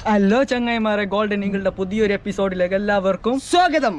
Hello ചങ്ങായിമാരെ golden ഈഗിളുടെ പുതിയൊരു എപ്പിസോഡിലേക്ക് എല്ലാവർക്കും സ്വാഗതം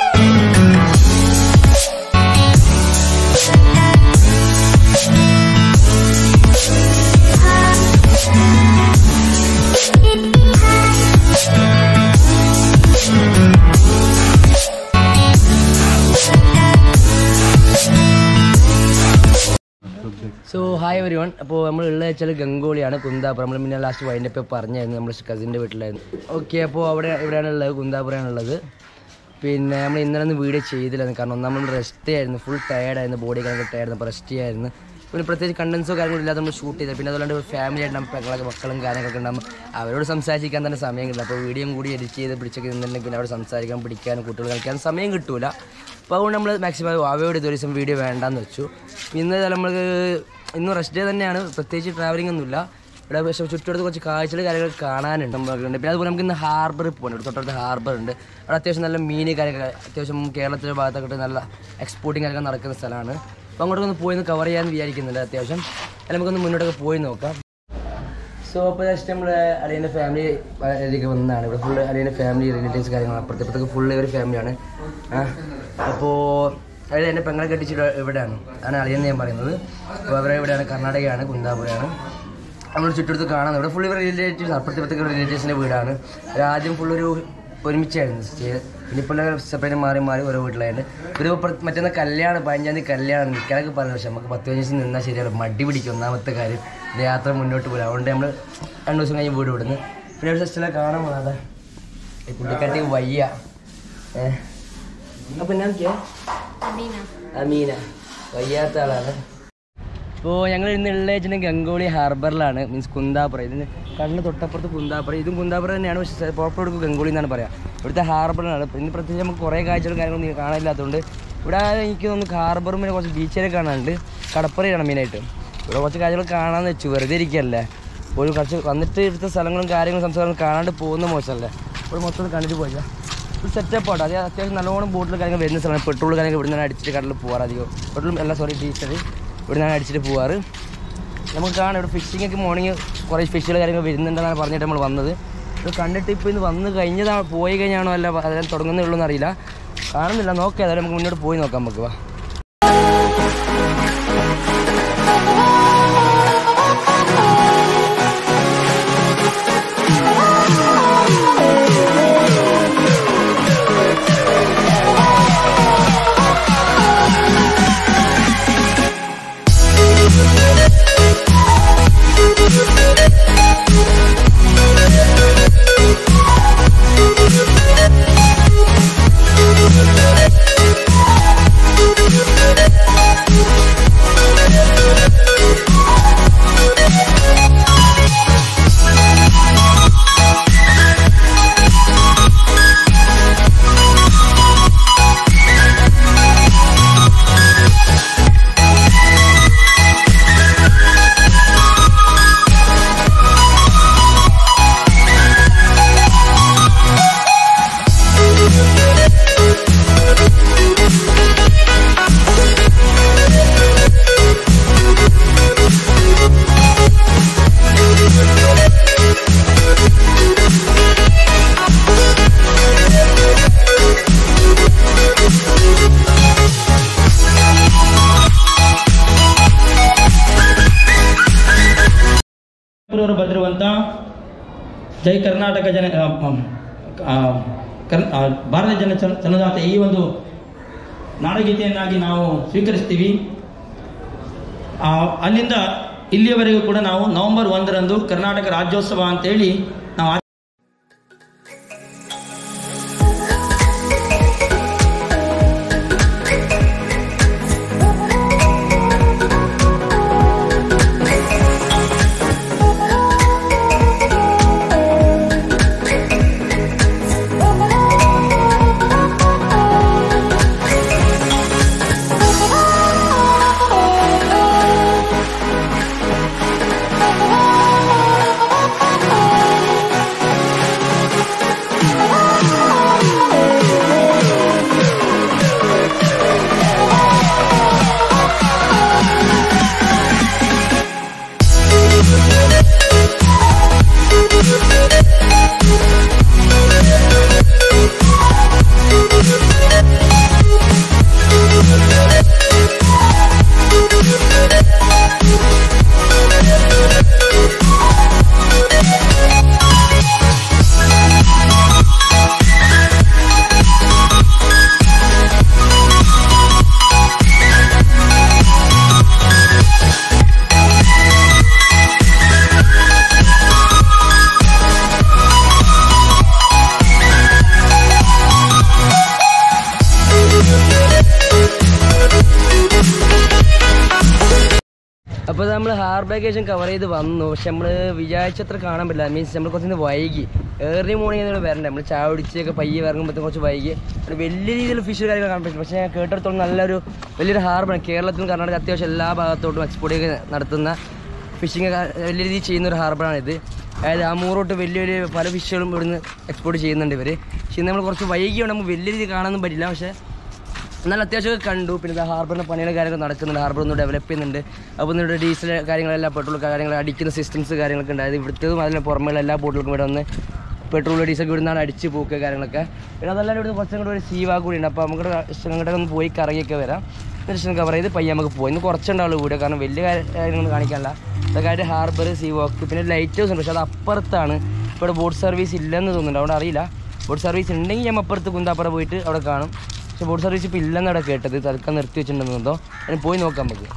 സോ ഹായ് എവരി വൺ അപ്പോൾ നമ്മൾ ഉള്ള വെച്ചാൽ ഗംഗോളിയാണ് കുന്താപുരം നമ്മൾ പിന്നെ ലാസ്റ്റ് വൈൻഡപ്പ് പറഞ്ഞായിരുന്നു നമ്മൾ കസിൻ്റെ വീട്ടിലായിരുന്നു ഓക്കെ അപ്പോൾ അവിടെ ഇവിടെയാണ് ഉള്ളത് കുന്താപുരമാണ് ഉള്ളത് പിന്നെ നമ്മൾ ഇന്നലെ ഒന്നും വീഡിയോ ചെയ്തില്ലായിരുന്നു കാരണം ഒന്നാം നമ്മൾ റെസ്റ്റ് ആയിരുന്നു ഫുൾ ടയർഡായിരുന്നു ബോഡി കാര്യങ്ങൾ ടയർഡായിരുന്നു അപ്പോൾ റെസ്റ്റ് ചെയ്യായിരുന്നു പിന്നെ പ്രത്യേകിച്ച് കണ്ടൻസോ കാര്യങ്ങളും ഇല്ലാതെ നമ്മൾ ഷൂട്ട് ചെയ്തത് പിന്നെ അതുകൊണ്ട് ഫാമിലി ആയിട്ട് നമ്മൾ പെങ്ങളൊക്കെ മക്കളും കാര്യങ്ങളൊക്കെ ഉണ്ടാകുമ്പോൾ അവരോട് സംസാരിക്കാൻ തന്നെ സമയം കിട്ടില്ല അപ്പോൾ വീഡിയോയും കൂടി എഡിറ്റ് ചെയ്ത് പിടിച്ചൊക്കെ നിന്നുണ്ടെങ്കിൽ പിന്നെ അവിടെ സംസാരിക്കാൻ പിടിക്കാനും കുട്ടികൾ കളിക്കാനും സമയം കിട്ടൂല അപ്പോൾ അതുകൊണ്ട് നമ്മൾ മാക്സിമം അവയോട് ഒരു ദിവസം വീഡിയോ വേണ്ടാന്ന് വെച്ചു ഇന്ന് നമുക്ക് ഇന്ന് റെസ്റ്റ് ഡേ തന്നെയാണ് പ്രത്യേകിച്ച് ട്രാവലിംഗ് ഒന്നുമില്ല ഇവിടെ പക്ഷേ ചുറ്റുവട്ടത്ത് കുറച്ച് കാഴ്ചകൾ കാര്യങ്ങൾ കാണാനുണ്ട് നമുക്കുണ്ട് പിന്നെ അതുപോലെ നമുക്ക് ഇന്ന് ഹാർബറിൽ പോകണം ഇവിടെ തൊട്ടടുത്ത് ഹാർബർ ഉണ്ട് അവിടെ അത്യാവശ്യം നല്ല മീൻ കാര്യങ്ങൾ അത്യാവശ്യം കേരളത്തിലെ ഭാഗത്തൊക്കെ നല്ല എക്സ്പോർട്ടിങ് കാര്യങ്ങൾ നടക്കുന്ന സ്ഥലമാണ് അപ്പോൾ അങ്ങോട്ടൊക്കെ ഒന്ന് പോയി ഒന്ന് കവർ ചെയ്യാൻ വിചാരിക്കുന്നുണ്ട് അത്യാവശ്യം അല്ല നമുക്കൊന്ന് മുന്നോട്ടൊക്കെ പോയി നോക്കാം സോ അപ്പോൾ ജസ്റ്റ് നമ്മൾ അളിയൻ്റെ ഫാമിലി ഇതിലേക്ക് വന്നതാണ് ഇവിടെ ഫുള്ള് അളിയൻ്റെ ഫാമിലി റിലേറ്റീവ്സ് കാര്യങ്ങൾ അപ്പുറത്തെ ഇപ്പുറത്തൊക്കെ ഫുള്ള് ഒരു ഫാമിലിയാണ് അപ്പോൾ അതായത് എൻ്റെ പെങ്ങളെ കെട്ടിച്ചിട്ട് ഇവിടെയാണ് ആണ് അളിയെന്ന് ഞാൻ പറയുന്നത് അപ്പോൾ അവരെ ഇവിടെയാണ് കർണാടകയാണ് കുന്താപുരമാണ് നമ്മൾ ചുറ്റെടുത്ത് കാണാൻ ഇവിടെ ഫുള്ള് ഇവർ റിലേറ്റീവ്സ് അപ്പുറത്തെ ഇപ്പുറത്തെ റിലേറ്റീവ്സിൻ്റെ വീടാണ് ഒരു ആദ്യം ഫുള്ളൊരു ഒരുമിച്ചായിരുന്നു സ്റ്റേ പിന്നെ ഇപ്പോൾ സെപ്പറേറ്റ് മാറി മാറി ഓരോ വീട്ടിലായിട്ട് ഒരു മറ്റന്നാ കല്യാണം പതിനഞ്ചാം തീയതി കല്യാണം നിൽക്കാനൊക്കെ പറഞ്ഞു പക്ഷെ നമുക്ക് പത്ത് പതിനഞ്ച് ദിവസം നിന്നാൽ ശരിയാണ് മടി പിടിക്കും ഒന്നാമത്തെ കാര്യം ഇത് യാത്ര മുന്നോട്ട് പോലും അതുകൊണ്ട് നമ്മൾ രണ്ട് ദിവസം കഴിഞ്ഞ് വീട് വിടുന്നു പിന്നെ ഒരു സിസ്റ്ററെ കാണാൻ പോകാതെ ഈ പുള്ളിക്കാട്ടി വയ്യ ഏഹ് അപ്പം ഞാൻ അമീന വയ്യാത്ത ആളാണ് ഇപ്പോൾ ഞങ്ങൾ ഇന്ന് ഉള്ള ഗംഗോളി ഹാർബറിലാണ് മീൻസ് കുന്താപുരം ഇതിന് കണ്ണ് തൊട്ടപ്പുറത്ത് കുന്താപുരം ഇതും കുന്താപുരം തന്നെയാണ് പക്ഷേ പ്രോപ്പർ എടുക്കും ഗംഗോളി എന്നാണ് പറയാം ഇവിടുത്തെ ഹാർബറിലാണ് ഇന്ന് പ്രത്യേകിച്ച് നമുക്ക് കുറേ കാഴ്ചകളും കാര്യങ്ങളും കാണാനില്ലാത്തതുകൊണ്ട് ഇവിടെ എനിക്ക് തോന്നുന്നു ഹാർബറും പിന്നെ കുറച്ച് ബീച്ചിലൊക്കെ കാണാനുണ്ട് കടപ്പുറയാണ് മെയിനായിട്ട് ഇവിടെ കുറച്ച് കാര്യങ്ങൾ കാണാമെന്ന് വെച്ചു വെറുതെ ഇരിക്കുകയല്ലേ ഒരു കുറച്ച് വന്നിട്ട് ഇവിടുത്തെ സ്ഥലങ്ങളും കാര്യങ്ങളും സംസാരങ്ങളും കാണാണ്ട് പോകുന്ന മോശമല്ലേ ഇവിടെ മൊത്തം കണ്ടിട്ട് പോയില്ല ഒരു സെറ്റപ്പ് ആട്ടോ അത് അത്യാവശ്യം നല്ലോണം ബോട്ടിൽ കാര്യങ്ങൾ വരുന്ന സ്ഥലമാണ് പെട്രോൾ കാര്യങ്ങൾ ഇവിടെ നിന്നാണ് അടിച്ചിട്ട് കടലിൽ പോകാറ് അധികം പെട്രോൾ അല്ല സോറി ഡീസൽ ഇവിടെ നിന്നാണ് അടിച്ചിട്ട് പോകാറ് നമുക്ക് കാണാം ഇവിടെ ഫിഷിംഗ് ഒക്കെ മോർണിംഗ് കുറേ ഫിഷുകൾ കാര്യങ്ങൾ വരുന്നുണ്ടെന്നാണ് പറഞ്ഞിട്ട് നമ്മൾ വന്നത് ഇത് കണ്ടിട്ട് ഇപ്പോൾ ഇന്ന് വന്ന് കഴിഞ്ഞതാണ് പോയി കഴിഞ്ഞാണോ അല്ല അതെല്ലാം തുടങ്ങുന്നേ ഉള്ളൂ എന്നറിയില്ല കാണുന്നില്ല നോക്കാം ഏതായാലും നമുക്ക് മുന്നോട്ട് പോയി നോക്കാം നമുക്ക് വാ ಅವರು ಬರೆದಿರುವಂಥ ಜೈ ಕರ್ನಾಟಕ ಜನ ಆ, ಆ, ಕರ್ ಆ, ಭಾರತ ಜನ ಜನ- ಜನದಾತ ಈ ಒಂದು ನಾಡಗೀತೆಯನ್ನಾಗಿ ನಾವು ಸ್ವೀಕರಿಸ್ತೀವಿ ಆ, ಅಲ್ಲಿಂದ ಇಲ್ಲಿಯವರೆಗೂ ಕೂಡ ನಾವು ನವೆಂಬರ್ ಒಂದರಂದು ಕರ್ನಾಟಕ ರಾಜ್ಯೋತ್ಸವ ಅಂತೇಳಿ ನಾವು ಆಚ- Oh അപ്പോൾ നമ്മൾ ഹാർബറേക്കേഷൻ കവർ ചെയ്ത് വന്നു പക്ഷെ നമ്മൾ വിചാരിച്ചത്ര കാണാൻ പറ്റില്ല മീൻസ് നമ്മൾ കുറച്ച് വൈകി ഏർലി മോർണിംഗ് നമ്മൾ വരണ്ടേ നമ്മൾ ചായ കുടിച്ചൊക്കെ പയ്യെ ഇറങ്ങുമ്പോഴത്തേക്കും കുറച്ച് വൈകി ഒരു വലിയ രീതിയിൽ ഫിഷ് കാര്യങ്ങൾ കാണാൻ പറ്റും പക്ഷേ ഞാൻ കേട്ടിടത്തോളം നല്ലൊരു വലിയൊരു ഹാർബറാണ് കേരളത്തിലും കർണാടക അത്യാവശ്യം എല്ലാ ഭാഗത്തോട്ടും എക്സ്പോർട്ട് ഒക്കെ നടത്തുന്ന ഫിഷിങ് വലിയ രീതിയിൽ ചെയ്യുന്ന ഒരു ഹാർബറാണ് ഇത് അതായത് അമൂറോട്ട് വലിയ വലിയ പല ഫിഷുകളും ഇവിടുന്ന് എക്സ്പോർട്ട് ചെയ്യുന്നുണ്ട് ഇവർ പക്ഷേ നമ്മൾ കുറച്ച് വൈകിയാണ് നമുക്ക് വലിയ രീതിയിൽ കാണാനൊന്നും പറ്റില്ല പക്ഷേ എന്നാൽ അത്യാവശ്യമൊക്കെ കണ്ടു പിന്നെ ഹാർബറിൻ്റെ പണികളും കാര്യങ്ങളൊക്കെ നടക്കുന്നുണ്ട് ഹാർബർ ഒന്ന് ഡെവലപ്പ് ചെയ്യുന്നുണ്ട് അപ്പോൾ ഇവിടെ ഡീസൽ കാര്യങ്ങളെല്ലാം പെട്രോൾ കാര്യങ്ങൾ അടിക്കുന്ന സിസ്റ്റംസ് കാര്യങ്ങളൊക്കെ ഉണ്ട് അതായത് ഇവിടുത്തേതും അതിന് പുറമേയുള്ള എല്ലാ ബോട്ടുകൾക്കും ഇവിടെ വന്ന് പെട്രോൾ ഡീസൽ ഇവിടുന്നാണ് അടിച്ച് പോക്കുക കാര്യങ്ങളൊക്കെ പിന്നെ അതല്ലാതെ ഇവിടുന്ന് കുറച്ചും കൂടെ ഒരു സീവാ കൂടി ഉണ്ട് അപ്പോൾ നമുക്ക് അങ്ങോട്ട് ഒന്ന് പോയി കറങ്ങിയൊക്കെ വരാം ദർശനം കവർ ചെയ്ത് പയ്യെ നമുക്ക് പോയി ഇന്ന് കുറച്ചുണ്ടാവുള്ളൂ വീഡിയോ കാരണം വലിയ കാര്യ- കാര്യങ്ങളൊന്നും കാണിക്കാനില്ല ഇതൊക്കെ ഹാർബർ സീ വാക്ക് പിന്നെ ലൈറ്റ് ഹൗസ് ഉണ്ട് പക്ഷേ അത് അപ്പുറത്താണ് ഇവിടെ ബോട്ട് സർവീസ് ഇല്ലെന്ന് തോന്നുന്നുണ്ട് അവിടെ അറിയില്ല ബോട്ട് സർവീസ് ഉണ്ടെങ്കിൽ ഞാൻ അപ്പുറത്ത് കുന്താപ്പുറ പോയിട്ട് അവിടെ കാണും പക്ഷെ ബോട്ട് സർവീസ് ഇപ്പോൾ ഇല്ലെന്ന് അവിടെ കേട്ടത് തൽക്കാലം നിർത്തി വെച്ചിട്ടുണ്ടെന്നോ അതിന് പോയി നോക്കാം നമുക്ക്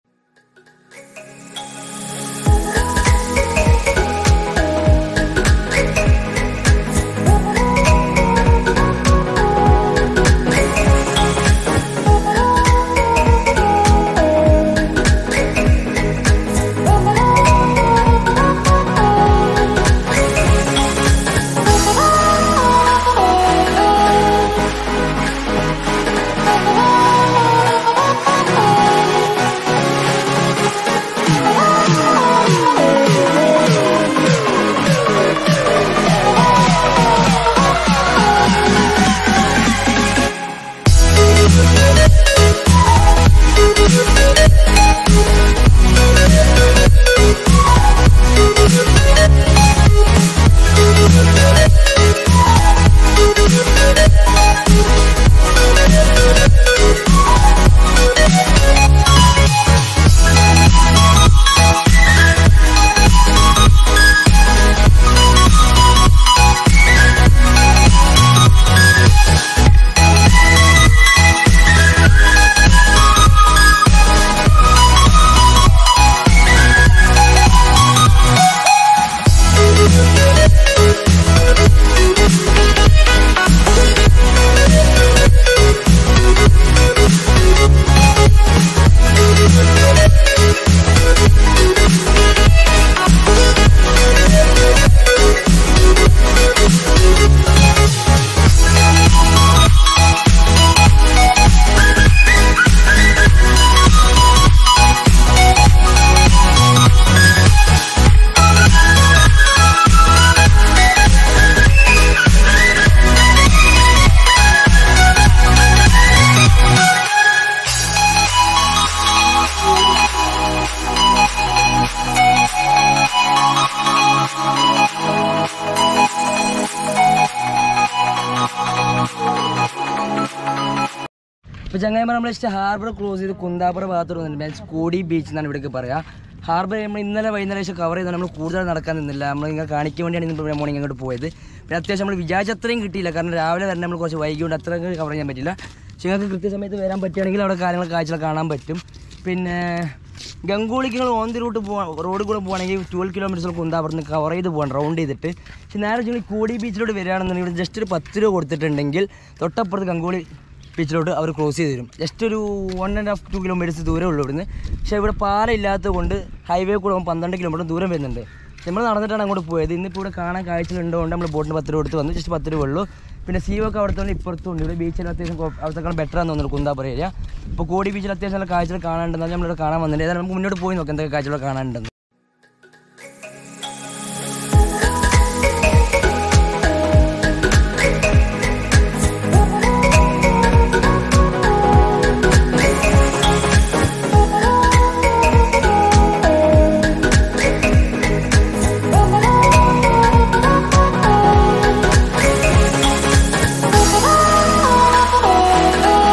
ഇപ്പോൾ ചങ്ങായിമാർ നമ്മൾ ജസ്റ്റ് ഹാർബർ ക്ലോസ് ചെയ്ത് കുന്താപുര ഭാഗത്തോട്ട് വന്നിട്ടുണ്ട് മീൻസ് കോടി ബീച്ച് എന്നാണ് ഇവിടേക്ക് പറയുക ഹാർബർ നമ്മൾ ഇന്നലെ വൈകുന്നേരം ശേഷം കവർ ചെയ്താൽ നമ്മൾ കൂടുതൽ നടക്കാൻ നിന്നില്ല നമ്മൾ ഇങ്ങനെ കാണിക്കാൻ വേണ്ടിയാണ് ഇന്ന് മോർണിംഗ് അങ്ങോട്ട് പോയത് പിന്നെ അത്യാവശ്യം നമ്മൾ വിചാരിച്ച അത്രയും കിട്ടിയില്ല കാരണം രാവിലെ തന്നെ നമ്മൾ കുറച്ച് വൈകിയോണ്ട് അത്ര കവർ ചെയ്യാൻ പറ്റില്ല പക്ഷേ നിങ്ങൾക്ക് കൃത്യസമയത്ത് വരാൻ പറ്റുകയാണെങ്കിൽ അവിടെ കാര്യങ്ങൾ കാഴ്ചകൾ കാണാൻ പറ്റും പിന്നെ ഗംഗോളിക്ക് നിങ്ങൾ ഓൺ ദി റൂട്ട് പോകാൻ റോഡിൽ കൂടെ പോകുകയാണെങ്കിൽ ട്വൽവ് കിലോമീറ്റേഴ്സ് കുന്താപുറത്ത് കവർ ചെയ്ത് പോകണം റൗണ്ട് ചെയ്തിട്ട് പക്ഷേ നേരെ നിങ്ങൾ കോടി ബീച്ചിലോട്ട് വരികയാണെന്നുണ്ടെങ്കിൽ ജസ്റ്റ് ഒരു പത്ത് രൂപ കൊടുത്തിട്ടുണ്ടെങ്കിൽ തൊട്ടപ്പുറത്ത് ഗംഗോളി ബീച്ചിലോട്ട് അവർ ക്രോസ് ചെയ്ത് തരും ജസ്റ്റ് ഒരു one and half two kilometres ദൂരമേ ഉള്ളൂ ഇവിടുന്ന് പക്ഷേ ഇവിടെ പാലം ഇല്ലാത്തത് കൊണ്ട് ഹൈവേ കൂടെ പോകുമ്പോൾ പന്ത്രണ്ട് കിലോമീറ്റർ ദൂരം വരുന്നുണ്ട് നമ്മൾ നടന്നിട്ടാണ് അങ്ങോട്ട് പോയത് ഇന്നിപ്പോൾ ഇവിടെ കാണാൻ കാഴ്ചകളുണ്ടോണ്ട് നമ്മൾ ബോട്ടിന് പത്ത് രൂപ എടുത്ത് വന്നു ജസ്റ്റ് പത്ത് രൂപ ഉള്ളൂ പിന്നെ സീവൊക്കെ അവിടുത്തെ ഇപ്പുറത്തും ഉണ്ട് ഇവിടെ ബീച്ചിൽ അത്യാവശ്യം കൊ- അവിടുത്തെ ബെറ്റർ ആണെന്ന് തോന്നുന്നു കുന്താപുര ഏരിയ ഇപ്പോൾ കോടി ബീച്ചിൽ അത്യാവശ്യം നല്ല കാഴ്ചകൾ കാണാനുണ്ടെന്നാൽ നമ്മളിവിടെ കാണാൻ വന്നിട്ടുണ്ട് ഏതായാലും നമുക്ക് മുന്നോട്ട് പോയി നോക്കാം എന്തൊക്കെ കാഴ്ചകൾ കാണാനുണ്ടെന്ന്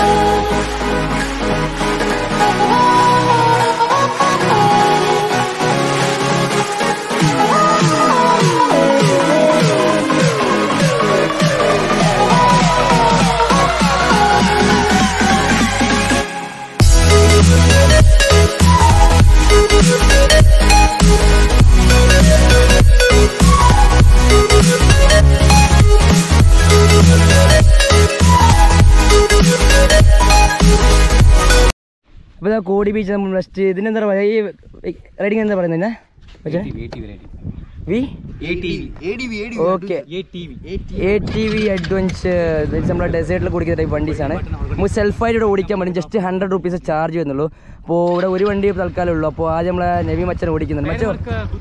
Oh അപ്പോൾ ഇതാ കോടി ബീച്ച് നമ്മൾ നെക്സ്റ്റ് ഇതിനെന്താ പറയുക ഈ റൈഡിങ് എന്താ പറയുന്നത് പക്ഷേ we okay A T V adventure നമ്മുടെ ഡെസേർട്ടിൽ കുടിക്കുന്ന ടൈപ്പ് വണ്ടീസാണ് നമുക്ക് സെൽഫായിട്ട് ഇവിടെ ഓടിക്കാൻ പറ്റും ജസ്റ്റ് ഹൺഡ്രഡ് റുപ്പീസ് ചാർജ് വരുന്നുള്ളൂ അപ്പോൾ ഇവിടെ ഒരു വണ്ടി തൽക്കാലം ഉള്ളൂ അപ്പോൾ ആദ്യം നമ്മളെ നവി മച്ചൻ ഓടിക്കുന്നുണ്ട് മച്ചോ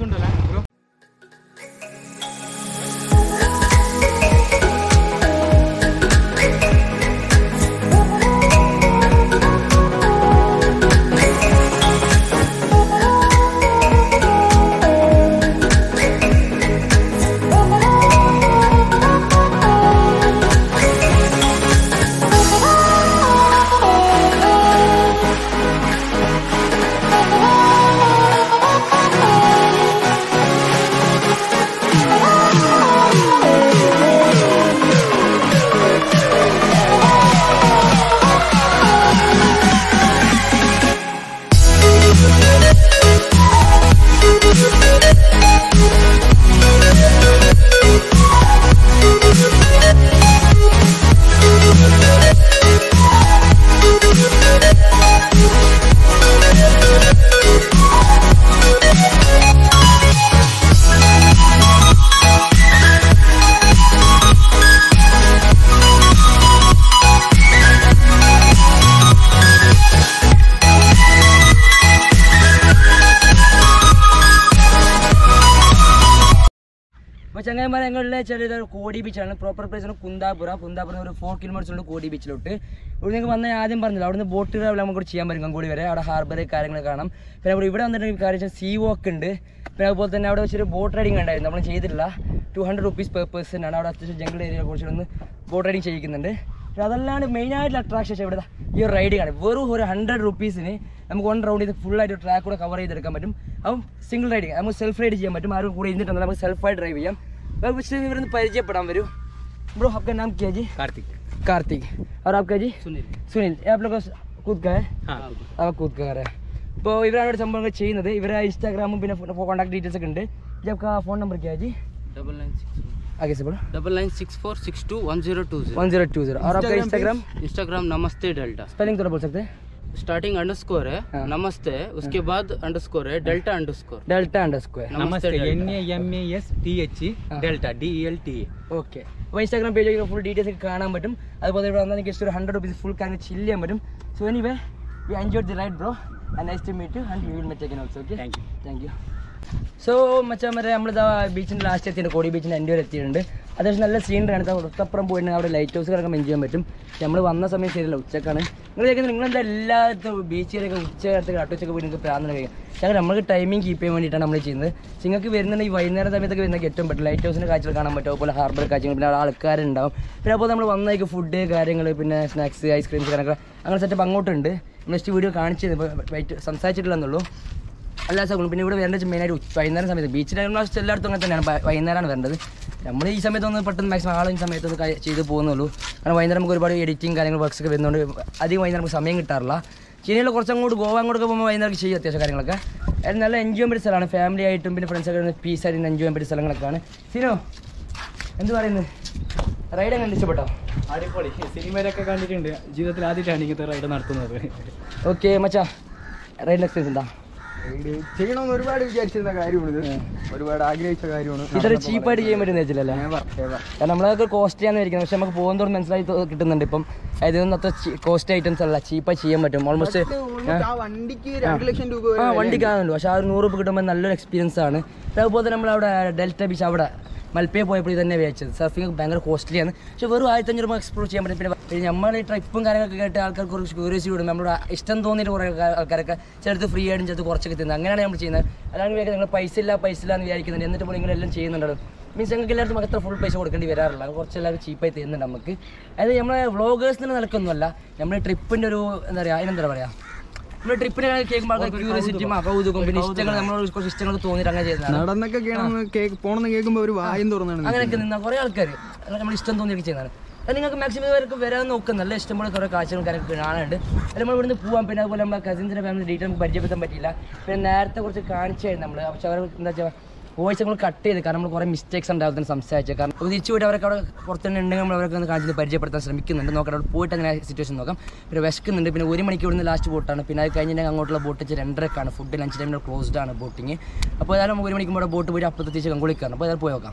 അപ്പോൾ ചങ്ങായിമാരെ ഞങ്ങളുടെ ചെറിയ കോടി ബീച്ചാണ് പ്രോപ്പർ പ്ലേസ് ആണ് കുന്താപുര കുന്താപുര ഒരു ഫോർ കിലോമീറ്റേഴ്സ് ഉണ്ട് കോടി ബീച്ചിലോട്ട് ഇവിടെ നിങ്ങൾക്ക് വന്ന ആദ്യം പറഞ്ഞില്ല അവിടുന്ന് ബോട്ട് ട്രാവൽ നമുക്ക് ചെയ്യാൻ പറ്റും ഗംഗോളി വരെ അവിടെ ഹാർബർ കാര്യങ്ങൾ കാണാം പിന്നെ അവിടെ ഇവിടെ വന്നിട്ട് കാര്യം വെച്ചാൽ സീ വാക്ക് ഉണ്ട് പിന്നെ അതുപോലെ തന്നെ അവിടെ വെച്ചൊരു ബോട്ട് റൈഡിങ് ഉണ്ടായിരുന്നു നമ്മൾ ചെയ്തിട്ടില്ല two hundred rupees per person ആണ് അവിടെ അത്യാവശ്യം ജംഗിൾ ഏരിയ കുറച്ചൊന്ന് ബോട്ട് റൈഡിങ് ചെയ്യിക്കുന്നുണ്ട് പിന്നെ അതല്ലാണ്ട് മെയിനായിട്ടുള്ള അട്രാക്ഷൻ ഇവിടെ ഈ ഒരു റൈഡിങ് ആണ് വെറും ഒരു ഹൺഡ്രഡ് റുപ്പീസിന് നമുക്ക് വൺ റൗണ്ട് ഇത് ഫുള്ളായിട്ട് ട്രാക്ക് കൂടെ കവർ ചെയ്തെടുക്കാൻ പറ്റും അപ്പം സിംഗിൾ റൈഡിങ് നമുക്ക് സെൽഫ് റൈഡ് ചെയ്യാൻ പറ്റും ആരും കൂടെ ഇരുന്നിട്ടുണ്ട് നമുക്ക് സെൽഫായി ഡ്രൈവ് ചെയ്യാം പക്ഷേ ഇവരൊന്ന് പരിചയപ്പെടാൻ വരും ബ്रो आपका नाम क्या है जी कार्तिक कार्तिक और आपका जी सुनील സുനിൽ आप लोग खुद का है हाँ അവ खुद का है ഇപ്പോൾ ഇവരാണ് ഇവിടെ സംഭവങ്ങൾ ചെയ്യുന്നത് ഇവരെ ഇൻസ്റ്റാഗ്രാമും പിന്നെ കോൺടാക്ട് ഡീറ്റെയിൽസ് ഒക്കെ ഉണ്ട് जी आपका फोन नंबर क्या है जी डबल नाइन सिक्स आगे से बोलो double nine six four six two one zero two zero one zero two zero और आपका इंस्टाग्राम इंस्टाग्राम नमस्ते डेल्टा स्पेलिंग थोड़ा बोल सकते हैं स्टार्टिंग अंडर स्कोर है हाँ। नमस्ते उसके बाद अंडर स्कोर है delta underscore delta underscore नमस्ते Delta. N A M A S T H हाँ. Delta D L T okay അപ്പോൾ ഇൻസ്റ്റാഗ്രാം പേജ് ഫുൾ ഡീറ്റെയിൽസ് ഒക്കെ കാണാൻ പറ്റും അതുപോലെ ഇവിടെ വന്നാൽ നിങ്ങൾക്ക് ഒരു ഹൺഡ്രഡ് റുപ്പീസ് ഫുൾ കാര്യം ചില്ല് ചെയ്യാൻ പറ്റും so anyway we enjoy the ride bro and nice to meet you and you will met again also okay Thank you. Thank you so മച്ചാൻ വരെ നമ്മളിതാ ബീച്ചിൻ്റെ ലാസ്റ്റ് എത്തിയിട്ടുണ്ട് കോടി ബീച്ചിൻ്റെ എൻ്റെ വരെ എത്തിയിട്ടുണ്ട് അത്യാവശ്യം നല്ല സീനറിയാണ് തൊട്ടപ്പുറം പോയിട്ട് അവിടെ ലൈറ്റ് ഹൗസ് കിടക്കാൻ എൻജോയ് ചെയ്യാൻ പറ്റും നമ്മൾ വന്ന സമയം ശരിയല്ല ഉച്ചക്കാണ് നിങ്ങൾ ചോദിക്കുന്നത് നിങ്ങളെന്താ എല്ലാത്തും ബീച്ചിലൊക്കെ ഉച്ച നേരത്തെ കട്ടുച്ചൊക്കെ പോയി നിങ്ങൾക്ക് പ്രാന്തം കഴിയും ഞങ്ങൾ നമുക്ക് ടൈമിംഗ് കീപ്പ് ചെയ്യാൻ വേണ്ടിയിട്ടാണ് നമ്മൾ ചെയ്യുന്നത് നിങ്ങൾക്ക് വരുന്നുണ്ട് ഈ വൈകുന്നേരം സമയത്തൊക്കെ വരുന്നൊക്കെ ഏറ്റവും പറ്റും ലൈറ്റ് ഹൗസിൻ്റെ കാഴ്ചകൾ കാണാൻ പറ്റും അതുപോലെ ഹാർബർ കാഴ്ചകൾ പിന്നെ അവിടെ ആൾക്കാരുണ്ടാവും പിന്നെ അതുപോലെ നമ്മൾ വന്നേക്ക് ഫുഡ് കാര്യങ്ങൾ പിന്നെ സ്നാക്സ് ഐസ്ക്രീംസ് കാര്യങ്ങൾ അങ്ങനെ സെറ്റപ്പ് അങ്ങോട്ടുണ്ട് നെക്സ്റ്റ് വീഡിയോ കാണിച്ചത് ഇപ്പോൾ സംസാരിച്ചിട്ടില്ലെന്നുള്ളൂ എല്ലാ സ്ഥലങ്ങളും പിന്നെ ഇവിടെ വരേണ്ടത് മെയിനായിട്ട് ഉച്ച- വൈകുന്നേരം സമയത്ത് ബീച്ചിൽ എല്ലായിടത്തും അങ്ങനെ തന്നെയാണ് വൈ- വൈകുന്നേരമാണ് വരേണ്ടത് നമ്മൾ ഈ സമയത്തൊന്ന് പെട്ടെന്ന് മാക്സിമം ആളും സമയത്തൊന്ന് കൈ- ചെയ്ത് പോകുന്നുള്ളൂ കാരണം വൈകുന്നേരം നമുക്ക് ഒരുപാട് എഡിറ്റിംഗ് കാര്യങ്ങൾ വർക്ക്സ് ഒക്കെ വരുന്നതുകൊണ്ട് അധികം വൈകുന്നേരം നമുക്ക് സമയം കിട്ടാറില്ല ചീനയിൽ കുറച്ചങ്ങോട്ട് ഗോവ അങ്ങോട്ടൊക്കെ പോകുമ്പോൾ വൈകുന്നേരം ചെയ്യും അത്യാവശ്യം കാര്യങ്ങളൊക്കെ അത് നല്ല എൻജോയ് ചെയ്യാൻ പറ്റിയ സ്ഥലമാണ് ഫാമിലി ആയിട്ടും പിന്നെ ഫ്രണ്ട്സൊക്കെ പീസ് ആയിട്ട് എൻജോയ് ചെയ്യാൻ പറ്റിയ സ്ഥലങ്ങളൊക്കെയാണ് സിനോ എന്ത് പറയുന്നത് റൈഡ് എങ്ങനെ ഇഷ്ടപ്പെട്ടോ അടിപൊളി സിനിമയിലൊക്കെ കണ്ടിട്ടുണ്ട് ജീവിതത്തിൽ ആദ്യമായിട്ടാണ് ഇങ്ങനത്തെ റൈഡ് നടത്തുന്നത് ഓക്കെ മച്ചാ റൈഡിൻ്റെ എക്സ്പീരിയൻസ് എന്താ ചെയ്യണമെന്ന് ഒരുപാട് വിചാരിച്ചിരുന്ന കാര്യമാണ് ഇത് ഒരുപാട് ആഗ്രഹിച്ച കാര്യമാണ് ഇത്ര ചീപ്പായിട്ട് ചെയ്യാൻ പറ്റുന്ന വെച്ചില്ലല്ലേ കാരണം നമ്മളൊക്കെ കോസ്റ്റ് ആണെന്ന് ഇരിക്കുന്നത് പക്ഷെ നമുക്ക് പോകുന്നതോറും മനസ്സിലായി തോ- കിട്ടുന്നുണ്ട് ഇപ്പം ഇതൊന്നും അത്ര കോസ്റ്റ് ഐറ്റംസ് അല്ല ചീപ്പായി ചെയ്യാൻ പറ്റും ഓൾമോസ്റ്റ് ആ വണ്ടിക്ക് രണ്ട് ലക്ഷം രൂപ ആ വരെ വണ്ടി കാണുന്നുണ്ട് പക്ഷെ ആ ഒരു നൂറ് രൂപ കിട്ടുമ്പോൾ നല്ലൊരു എക്സ്പീരിയൻസ് ആണ് പിന്നെ അതുപോലെ തന്നെ നമ്മളവിടെ ഡെൽറ്റ ബീച്ച് അവിടെ മൽപ്പയെ പോയപ്പോൾ ഇത് തന്നെ വിചാരിച്ചത് സർഫിംഗ് ഭയങ്കര കോസ്റ്റ്ലിയാണ് പക്ഷെ വെറും ആയിരത്തി അഞ്ഞൂറ് രൂപ എക്സ്പ്ലോർ ചെയ്യാൻ പറ്റും പിന്നെ പിന്നെ നമ്മൾ ഈ ട്രിപ്പും കാര്യങ്ങളൊക്കെ കേട്ട് ആൾക്കാർക്ക് കുറച്ച് ക്യൂരിയസിറ്റി വിടും നമ്മുടെ ഇഷ്ടം തോന്നിയിട്ട് കുറേ ആൾക്കാ- ആൾക്കാരൊക്കെ ചിലത് ഫ്രീ ആയിട്ടും ചിലത് കുറച്ചൊക്കെ തിന്നുന്നത് അങ്ങനെയാണ് നമ്മൾ ചെയ്യുന്നത് അതാണ് വിചാരിക്കുന്നത് നിങ്ങൾ പൈസ ഇല്ല പൈസ ഇല്ല എന്ന് വിചാരിക്കുന്നുണ്ട് എന്നിട്ട് പോലും ഇങ്ങനെ എല്ലാം ചെയ്യുന്നുണ്ടല്ലോ മീൻസ് ഞങ്ങൾക്ക് എല്ലാവർക്കും അത്ര ഫുൾ പൈസ കൊടുക്കേണ്ടി വരാറില്ല കുറച്ച് എല്ലാവരും ചീപ്പായി തരുന്നുണ്ട് നമുക്ക് അതായത് നമ്മളെ വ്ളോഗേഴ്സിന് നിലക്കൊന്നുമല്ല നമ്മൾ ട്രിപ്പിൻ്റെ ഒരു എന്താ പറയുക അതിനെന്താ പറയുക നമ്മൾ ട്രിപ്പിനെ കേൾക്കുമ്പോൾ ആൾക്കാർ ക്യൂരിയസിറ്റിയും കൗതുകം പിന്നെ ഇഷ്ടങ്ങൾ നമ്മളോട് കുറച്ച് ഇഷ്ടങ്ങൾ തോന്നിയിട്ട് അങ്ങനെ ചെയ്യുന്നതാണ് നടന്നൊക്കെ കേൾക്കണമെന്ന് കേക്ക് പോണെന്ന് കേൾക്കുമ്പോ ഒരു വായും തുറന്നാണ് അങ്ങനെയൊക്കെ നിന്ന കുറേ ആൾക്കാർ നമ്മൾ ഇഷ്ടം തോന്നിയൊക്കെ ചെയ്യുന്നതാണ് അത് നിങ്ങൾക്ക് മാക്സിമം പേർക്ക് വരാൻ നോക്കും നല്ല ഇഷ്ടംപോലെ കുറേ കാഴ്ചകളും കാര്യങ്ങളൊക്കെ കാണാനുണ്ട് അത് നമ്മൾ ഇവിടുന്ന് പോകാം പിന്നെ അതുപോലെ നമ്മളെ കസിൻസിൻ്റെ ഫാമിലി ഡീറ്റെയിൽ നമുക്ക് പരിചയപ്പെടുത്താൻ പറ്റില്ല പിന്നെ നേരത്തെ കുറച്ച് കാണിച്ചായിരുന്നു നമ്മൾ പക്ഷെ അവർ എന്താ വെച്ചാൽ വോയിസ് നമ്മൾ കട്ട് ചെയ്ത് കാരണം നമ്മൾ കുറേ മിസ്റ്റേക്സ് ഉണ്ടാകുന്ന സംസാരിച്ചത് കാരണം അപ്പോൾ തിരിച്ചു പോയിട്ട് അവരൊക്കെ അവിടെ പുറത്ത് തന്നെ ഉണ്ടെങ്കിൽ നമ്മൾ അവരൊക്കെ ഒന്ന് കാണിച്ച് പരിചയപ്പെടുത്താൻ ശ്രമിക്കുന്നുണ്ട് നോക്കാം അവിടെ പോയിട്ട് അങ്ങനെ സിറ്റുവേഷൻ നോക്കാം പിന്നെ വിശക്കുന്നുണ്ട് പിന്നെ ഒരു മണിക്കൂർ നിന്ന് ലാസ്റ്റ് ബോട്ടാണ് പിന്നെ അത് കഴിഞ്ഞിട്ട് അങ്ങോട്ടുള്ള ബോട്ട് വെച്ച് രണ്ടരക്കാണ് ഫുഡ് ലഞ്ച് ടൈമിൽ ക്ലോസ്ഡ് ആണ് ബോട്ടിങ് അപ്പോൾ ഏതായാലും നമുക്ക് ഒരു മണിക്കൂർ ബോട്ട് പോയിട്ട് അപ്പുറത്ത് തിരിച്ച് കങ്കുളിക്കാണ് അപ്പോൾ ഏതായാലും പോയി നോക്കാം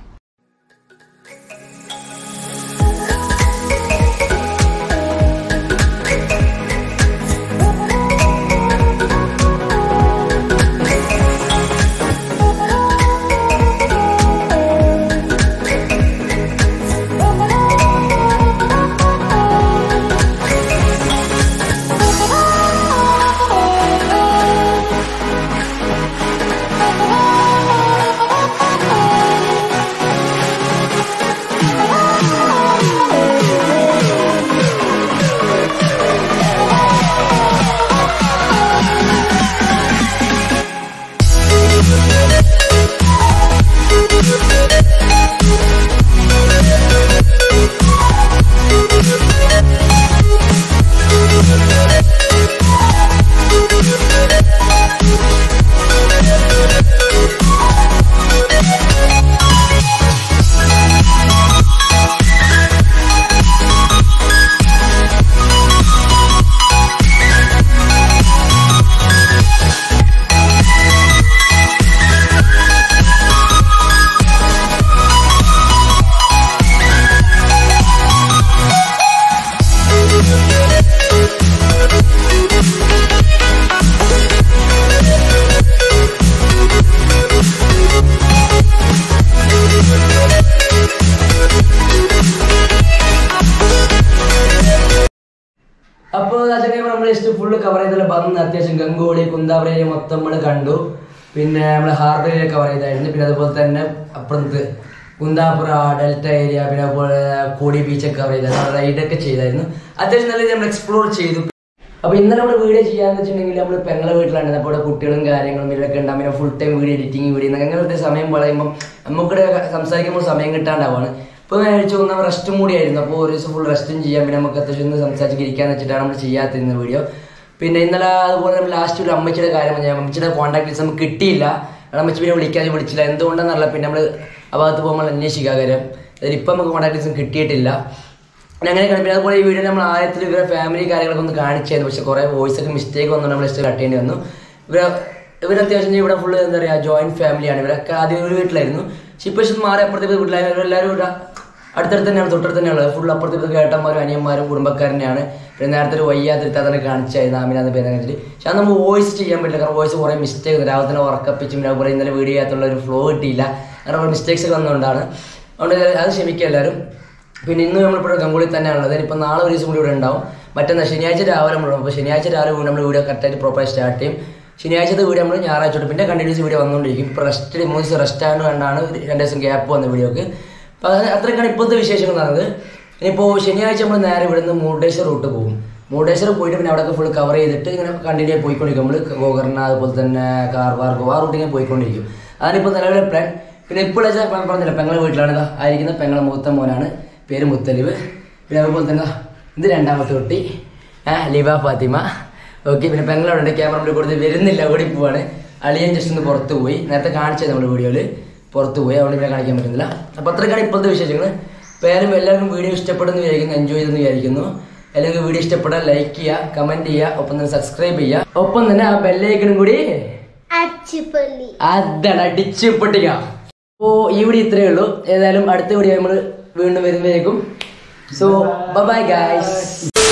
അപ്പോൾ നമ്മൾ ജസ്റ്റ് ഫുള്ള് കവർ ചെയ്തതിൽ വന്ന് അത്യാവശ്യം ഗംഗോളി കുന്താവരയെ മൊത്തം നമ്മൾ കണ്ടു പിന്നെ നമ്മൾ ഹാർബറിയെ കവർ ചെയ്തായിരുന്നു പിന്നെ അതുപോലെ തന്നെ അപ്പുറത്ത് കുന്താപുര ഡെൽറ്റ ഏരിയ പിന്നെ അതുപോലെ കോടി ബീച്ചൊക്കെ കവർ ചെയ്തായിരുന്നു റൈഡൊക്കെ ചെയ്തായിരുന്നു അത്യാവശ്യം നല്ല രീതിയിൽ നമ്മൾ എക്സ്പ്ലോർ ചെയ്തു അപ്പോൾ ഇന്നലെ നമ്മൾ വീഡിയോ ചെയ്യാന്ന് വെച്ചിട്ടുണ്ടെങ്കിൽ നമ്മൾ പെങ്ങളെ വീട്ടിലാണ് അപ്പോൾ ഇവിടെ കുട്ടികളും കാര്യങ്ങളും ഇവരൊക്കെ ഉണ്ടാകും പിന്നെ full time video editing video അങ്ങനത്തെ സമയം പറയുമ്പോൾ നമുക്കിവിടെ സംസാരിക്കുമ്പോൾ സമയം കിട്ടാണ്ടാവാണ് ഇപ്പോൾ ഞാൻ കഴിച്ചു ഒന്നാം റെസ്റ്റും കൂടിയായിരുന്നു അപ്പോൾ ഒരു ദിവസം ഫുൾ റെസ്റ്റും ചെയ്യാം പിന്നെ നമുക്ക് അത്യാവശ്യം ഒന്ന് സംസാരിച്ച് ഇരിക്കാന്ന് വെച്ചിട്ടാണ് നമ്മൾ ചെയ്യാത്തിരുന്ന വീഡിയോ പിന്നെ ഇന്നലെ അതുപോലെ നമ്മൾ ലാസ്റ്റ് ഒരു അമ്മച്ചിയുടെ കാര്യം പറഞ്ഞാൽ അമ്മച്ചിയുടെ കോൺടാക്ട് ലിസ്റ്റ് നമുക്ക് കിട്ടിയില്ല കാരണം അമ്മച്ചി പിന്നെ വിളിക്കാൻ വിളിച്ചില്ല എന്തുകൊണ്ടെന്നല്ല പിന്നെ നമ്മൾ ആ ഭാഗത്ത് പോകുമ്പോൾ അന്വേഷിക്കുക കാര്യം ഇപ്പം നമുക്ക് കോൺടാക്ട് ലിസ്റ്റ് കിട്ടിയിട്ടില്ല പിന്നെ അങ്ങനെ പിന്നെ അതുപോലെ ഈ വീഡിയോ നമ്മൾ ആദ്യത്തിൽ ഇവരെ ഫാമിലി കാര്യങ്ങളൊക്കെ ഒന്ന് കാണിച്ചായിരുന്നു പക്ഷെ കുറേ വോയിസ് ഒക്കെ മിസ്റ്റേക്ക് വന്നു നമ്മൾ ജസ്റ്റ് കട്ട് ചെയ്യേണ്ടി വന്നു ഇവർ ഇവർ അത്യാവശ്യം ഇവിടെ ഫുള്ള് എന്താ പറയുക ജോയിന്റ് ഫാമിലിയാണ് ഇവരൊക്കെ ആദ്യം ഒരു വീട്ടിലായിരുന്നു പക്ഷെ ഇപ്പോൾ പക്ഷെ മാറി അപ്പുറത്തെ വീട്ടിലായിരുന്നു ഇവരെല്ലാവരും ഇവിടെ അടുത്തടുത്ത് തന്നെയാണ് തൊട്ടടുത്ത് തന്നെയുള്ളത് ഫുൾ അപ്പുറത്തെ ഇപ്പുറത്തെ ഏട്ടന്മാരും അനിയന്മാരും കുടുംബക്കാരനെയാണ് പിന്നെ നേരത്തെ ഒരു വയ്യാതിരുത്താ തന്നെ കാണിച്ചായിരുന്നു ആമിന എന്ന പേര് വെച്ചിട്ട് പക്ഷെ അത് നമുക്ക് വോയിസ് ചെയ്യാൻ പറ്റില്ല കാരണം വോയിസ് കുറേ മിസ്റ്റേക്ക് രാവിലെ തന്നെ ഉറക്കപ്പിച്ചും പിന്നെ അതുപോലെ ഇന്നലെ വീഡിയോ ചെയ്യാത്തുള്ള ഒരു ഫ്ലോ കിട്ടിയില്ല കാരണം കുറേ മിസ്റ്റേക്സ് ഒക്കെ വന്നുകൊണ്ടാണ് അതുകൊണ്ട് അത് ക്ഷമിക്കുക എല്ലാവരും പിന്നെ ഇന്ന് നമ്മളിപ്പോൾ ഗംഗുളി തന്നെയാണുള്ളത് ഇനിയിപ്പോൾ നാളെ ഒരു ദിവസം കൂടി ഇവിടെ ഉണ്ടാവും മറ്റന്നാൾ ശനിയാഴ്ച രാവിലെ നമ്മൾ അപ്പോൾ ശനിയാഴ്ച രാവിലെ വീണ്ടും നമ്മൾ വീഡിയോ കറക്റ്റായിട്ട് പ്രോപ്പറായി സ്റ്റാർട്ട് ചെയ്യും ശനിയാഴ്ചത്തെ വീഡിയോ നമ്മൾ ഞായറാഴ്ച തൊട്ട് പിന്നെ കണ്ടിന്യൂസ് വീഡിയോ വന്നുകൊണ്ടിരിക്കും ഇപ്പോൾ റെസ്റ്റ് മൂന്ന് ദിവസം റെസ്റ്റ് ആയതുകൊണ്ട് കണ്ടാണ് രണ്ട് ദിവസം ഗ്യാപ്പ് വന്ന വീഡിയോക്ക് അപ്പോൾ അത് അത്രയൊക്കെയാണ് ഇപ്പോഴത്തെ വിശേഷങ്ങൾ നടന്നത് ഇനിയിപ്പോൾ ശനിയാഴ്ച നമ്മൾ നേരെ ഇവിടുന്ന് മുരുടേശ്വർ റൂട്ട് പോകും മുരുടേശ്വർ പോയിട്ട് പിന്നെ അവിടെയൊക്കെ ഫുൾ കവർ ചെയ്തിട്ട് ഇങ്ങനെ കണ്ടിന്യൂ പോയിക്കൊണ്ടിരിക്കും നമ്മൾ ഗോകർണ അതുപോലെ തന്നെ കാർവാർ ഗോവ റൂട്ട് ഇങ്ങനെ പോയിക്കൊണ്ടിരിക്കും അതാണിപ്പോൾ നിലവിലെ പ്ലാൻ പിന്നെ ഇപ്പോൾ പറഞ്ഞില്ല പെങ്ങളെ വീട്ടിലാണ് ഇതാ ആയിരിക്കുന്ന പെങ്ങളെ മൂത്ത മോനാണ് പേര് മുത്തലിബ് പിന്നെ അതുപോലെ തന്നെ ഇത് രണ്ടാമത്തെ കുട്ടി ആ ലിബ ഫാത്തിമ ഓക്കെ പിന്നെ പെങ്ങളവിടെ ക്യാമറ മുന്നിൽ കൊടുത്ത് വരുന്നില്ല ഓടി പോവാണ് അളിയൻ ജസ്റ്റ് ഒന്ന് പുറത്ത് പോയി നേരത്തെ കാണിച്ചത് നമ്മുടെ വീഡിയോയിൽ പുറത്ത് പോയി അവിടെ ഇവിടെ കാണിക്കാൻ പറ്റുന്നില്ല അപ്പോൾ അത്രയ്ക്കാണ് ഇപ്പോഴത്തെ വിശേഷങ്ങൾ പേരും എല്ലാവർക്കും വീഡിയോ ഇഷ്ടപ്പെടുന്നു വിചാരിക്കുന്നു എൻജോയ് ചെയ്തെന്ന് വിചാരിക്കുന്നു എല്ലാവർക്കും വീഡിയോ ഇഷ്ടപ്പെട്ടാൽ ലൈക്ക് ചെയ്യുക കമന്റ് ചെയ്യുക ഒപ്പം തന്നെ സബ്സ്ക്രൈബ് ചെയ്യുക ഒപ്പം തന്നെ ആ ബെല്ലൈക്കണും കൂടി അച്ചുപള്ളി അതാണ് അടിച്ച് പൊട്ടിക്ക അപ്പോ ഈ വീഡിയോ ഇത്രയേ ഉള്ളൂ ഏതായാലും അടുത്ത വീഡിയോ നമ്മൾ വീണ്ടും വരുന്നതായിരിക്കും സോ ബൈ ഗൈസ്